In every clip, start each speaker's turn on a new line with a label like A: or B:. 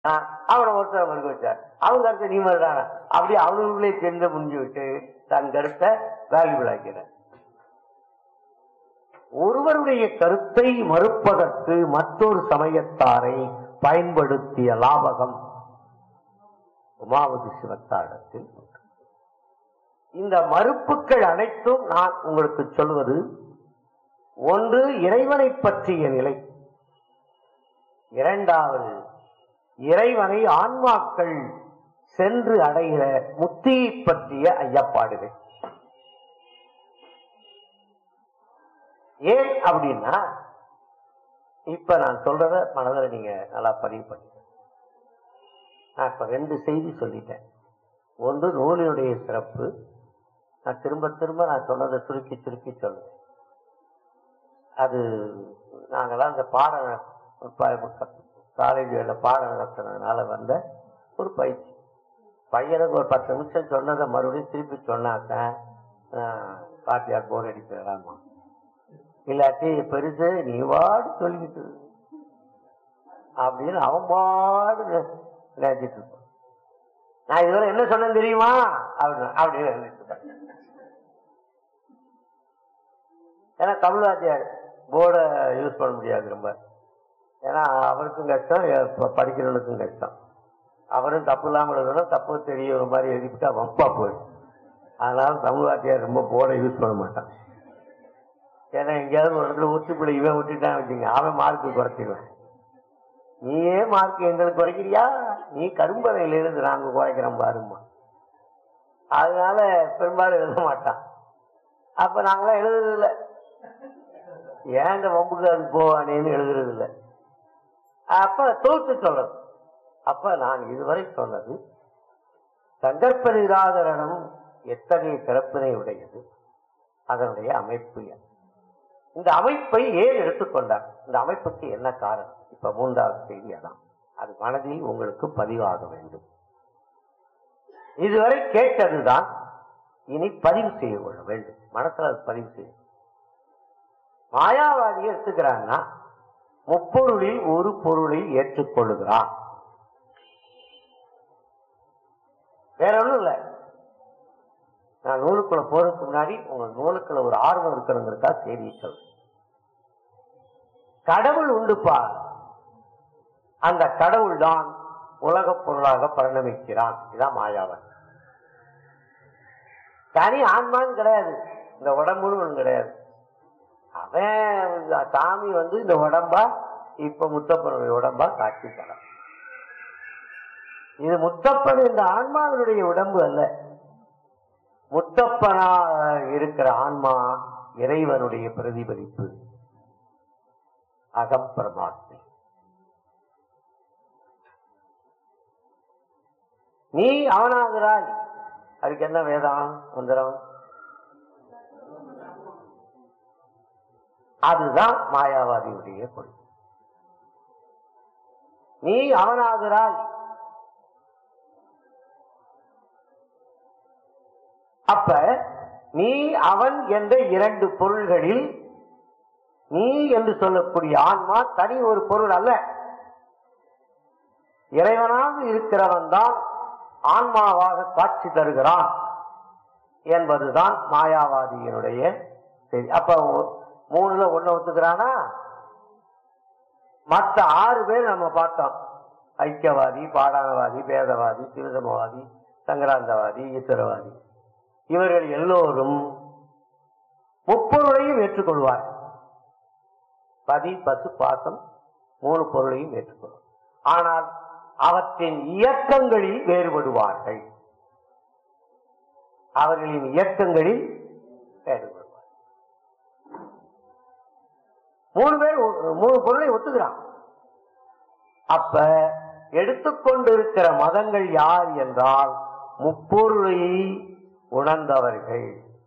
A: ஆ, அவனை ஒருத்தர் மறுக்க வச்சார் அவங்க கருத்தை நீ மறுறான அப்படி அவனுக்குள்ளே தெரிந்து முடிஞ்சு விட்டு தன் கருத்தை வேல்யூபிள் ஆக்கிறார் ஒருவருடைய கருத்தை மறுப்பதற்கு மற்றொரு சமயத்தாரை பயன்படுத்திய லாபகம் உமாவதி சிவத்தாடத்தில் உண்டு. இந்த மறுப்புகள் அனைத்தும் நான் உங்களுக்கு சொல்வது ஒன்று இறைவனை பற்றிய நிலை இரண்டாவது இறைவனை ஆன்மாக்கள் சென்று அடைகிற முத்தியை பற்றிய ஐயப்பாடுகள் ஏன் அப்படின்னா இப்ப நான் சொல்றத மனதில் நீங்க நல்லா பதிவு பண்ணுங்க நான் இப்ப ரெண்டு செய்தி சொல்லிட்டேன் ஒன்று நூலினுடைய சிறப்பு நான் திரும்ப திரும்ப நான் சொன்னதை சுருக்கி சுருக்கி சொல்லுவேன் அது நாங்கெல்லாம் இந்த பாடம் காலேஜில் பாடம் நடத்துனதுனால வந்த ஒரு பயிற்சி பையனுக்கு ஒரு பத்து நிமிஷம் சொன்னதை மறுபடியும் திருப்பி சொன்னாக்க ஆஹ், பாட்டியார் போர் அடிக்கிறாமா இல்லாட்டி பெருசு நீ வாடு சொல்லிக்கிட்டு இரு. அப்படின்னு அவன் பாடு நினைச்சிட்டு இருப்பான் நான் இதுவரை என்ன சொன்னேன் தெரியுமா அப்படின்னு அப்படின்னு நினைச்சிட்டு இருப்பேன். ஏன்னா தமிழ் வாத்தியார் போர்டை யூஸ் பண்ண முடியாது ரொம்ப ஏன்னா அவருக்கும் கஷ்டம் எ- படிக்கிறவனுக்கும் கஷ்டம் அவரும் தப்பு இல்லாமல் எழுதணும் தப்பு தெரிய மாதிரி எழுதிவிட்டா வம்பா போயிடும் அதனால தமிழ் வாத்தியார் ரொம்ப போர்டை யூஸ் பண்ண மாட்டான் ஏன்னா எங்கேயாவது ஒரு இடத்துல ஊற்றி பிள்ளை இவன் விட்டுட்டான் வச்சுங்க அவன் மார்க்கு குறைச்சிடுவேன் நீயே மார்க் எங்களுக்கு குறைக்கிறியா நீ கரும்பறையிலிருந்து நாங்க குறைக்கிறோம் பாருமா அதனால பெரும்பாலும் எழுத மாட்டான் அப்ப நாங்களாம் எழுதுறது இல்ல ஏன் இந்த வம்புக்கு அது போவானேன்னு எழுதுறது இல்ல அப்ப தோத்து சொல்றது அப்ப நான் இதுவரை சொன்னது சந்தர்ப்ப நிராகரணம் எத்தகைய சிறப்பினை உடையது அதனுடைய அமைப்பு என்ன இந்த அமைப்பை ஏன் எடுத்துக்கொண்டார் இந்த அமைப்புக்கு என்ன காரணம் இப்ப மூன்றாவது செய்தி அதான் அது மனதில் உங்களுக்கு பதிவாக வேண்டும் இதுவரை கேட்டதுதான் இனி பதிவு செய்ய கொள்ள வேண்டும் மனசுல அது பதிவு செய்ய மாயாவாதி எடுத்துக்கிறான்னா முப்பொருளில் ஒரு பொருளை ஏற்றுக்கொள்ளுகிறான் வேற ஒண்ணும் இல்ல நான் நூலுக்குள்ள போறதுக்கு முன்னாடி உங்க நூலுக்குள்ள ஒரு ஆர்வம் இருக்கணுங்கிறதா செய்தியை சொல்றேன் கடவுள் உண்டுப்பா அந்த கடவுள் தான் உலகப் பொருளாக பரிணமிக்கிறான் இதான் மாயாவன் தனி ஆன்மான்னு கிடையாது இந்த உடம்புன்னு ஒண்ணு கிடையாது அவன் சாமி வந்து இந்த உடம்பா இப்ப முத்தப்பனுடைய உடம்பா காட்சி தரான் இது முத்தப்பன் இந்த ஆன்மாவினுடைய உடம்பு அல்ல முத்தப்பனா இருக்கிற ஆன்மா இறைவனுடைய பிரதிபலிப்பு அகப்பிரமாத்மை நீ அவனாகிறாய் அதுக்கு என்ன வேதம் மந்திரம் அதுதான் மாயாவாதியுடைய கொள்கை நீ அவனாகிறாய் அப்ப நீ அவன் என்ற இரண்டு பொருள்களில் நீ என்று சொல்லக்கூடிய ஆன்மா தனி ஒரு பொருள் அல்ல இறைவனாக இருக்கிறவன் தான் ஆன்மாவாக காட்சி தருகிறான் என்பதுதான் மாயாவாதியினுடைய செய்தி அப்ப ஒ- மூணுல ஒண்ணு ஒத்துக்கிறானா மற்ற ஆறு பேர் நம்ம பார்த்தோம் ஐக்கியவாதி பாடானவாதி பேதவாதி சிவசமவாதி சங்கராந்தவாதி ஈஸ்வரவாதி இவர்கள் எல்லோரும் முப்பொருளையும் ஏற்றுக்கொள்வார் பதி பசு பாசம் மூணு பொருளையும் ஏற்றுக்கொள்வார் ஆனால் அவற்றின் இயக்கங்களில் வேறுபடுவார்கள் அவர்களின் இயக்கங்களில் வேறுபடுவார் மூணு பேர் ஒ- மூணு பொருளை ஒத்துக்கிறான் அப்ப எடுத்துக்கொண்டிருக்கிற மதங்கள் யார் என்றால் முப்பொருளை உணர்ந்தவர்கள்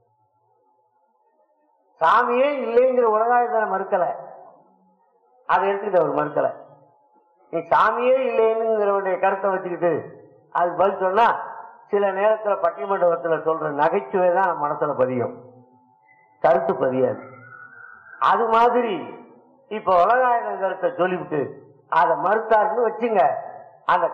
A: சாமியே இல்லைங்கிற உலகாயுதனை மறுக்கல அதை எடுத்துக்கிட்ட அவர் மறுக்கல நீ சாமியே இல்லைன்னுங்கிறவனுடைய கருத்தை வச்சுக்கிட்டு அது பதில் சொன்னா சில நேரத்துல பட்டிமண்டபத்துல சொல்ற நகைச்சுவை தான் நம்ம மனசுல பதியும் கருத்து பதியாது அது மாதிரி இப்ப உலகாயுதம் கருத்தை சொல்லிவிட்டு அதை மறுத்தாருன்னு வச்சுங்க அந்த